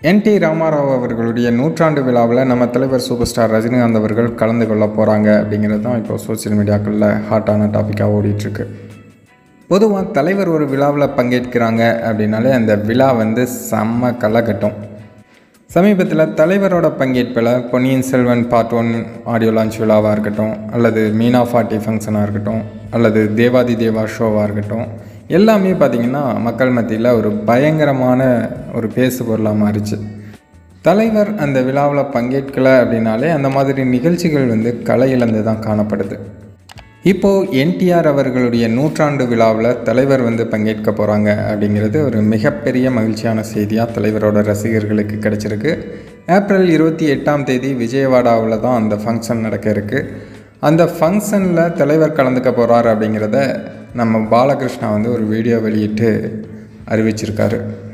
என் D Ramarao அவர்களுடைய நூற்றாண்டு விழாவில் நம்ம தலைவர் சூப்பர் ஸ்டார் ரஜினிகாந்த் அவர்கள் கலந்து கொள்ள போகிறாங்க அப்படிங்கிறது தான் இப்போ சோசியல் மீடியாக்களில் ஹாட்டான டாப்பிக்காக ஓடிட்டுருக்கு பொதுவாக தலைவர் ஒரு விழாவில் பங்கேற்கிறாங்க அப்படின்னாலே அந்த விழா வந்து செம்ம கலக்கட்டும் சமீபத்தில் தலைவரோட பங்கேற்பில் Ponniyin Selvan part one audio launch விழாவாக இருக்கட்டும் அல்லது மீனா ஃபார்ட்டி ஃபங்க்ஷனாக இருக்கட்டும் அல்லது தேவாதி தேவா ஷோவாக இருக்கட்டும் எல்லாமே பார்த்திங்கன்னா மக்கள் மத்தியில் ஒரு பயங்கரமான ஒரு பேசு பொருளாக மாறிச்சு தலைவர் அந்த விழாவில் பங்கேற்கலை அப்படின்னாலே அந்த மாதிரி நிகழ்ச்சிகள் வந்து கலை இழந்து தான் காணப்படுது இப்போது என்டிஆர் அவர்களுடைய நூற்றாண்டு விழாவில் தலைவர் வந்து பங்கேற்க போகிறாங்க அப்படிங்கிறது ஒரு மிகப்பெரிய மகிழ்ச்சியான செய்தியாக தலைவரோட ரசிகர்களுக்கு கிடைச்சிருக்கு ஏப்ரல் இருபத்தி எட்டாம் தேதி விஜயவாடாவில் தான் அந்த ஃபங்க்ஷன் நடக்க இருக்குது அந்த ஃபங்க்ஷனில் தலைவர் கலந்துக்க போகிறார் அப்படிங்கிறத நம்ம பாலகிருஷ்ணா வந்து ஒரு வீடியோ வெளியிட்டு அறிவிச்சிருக்காரு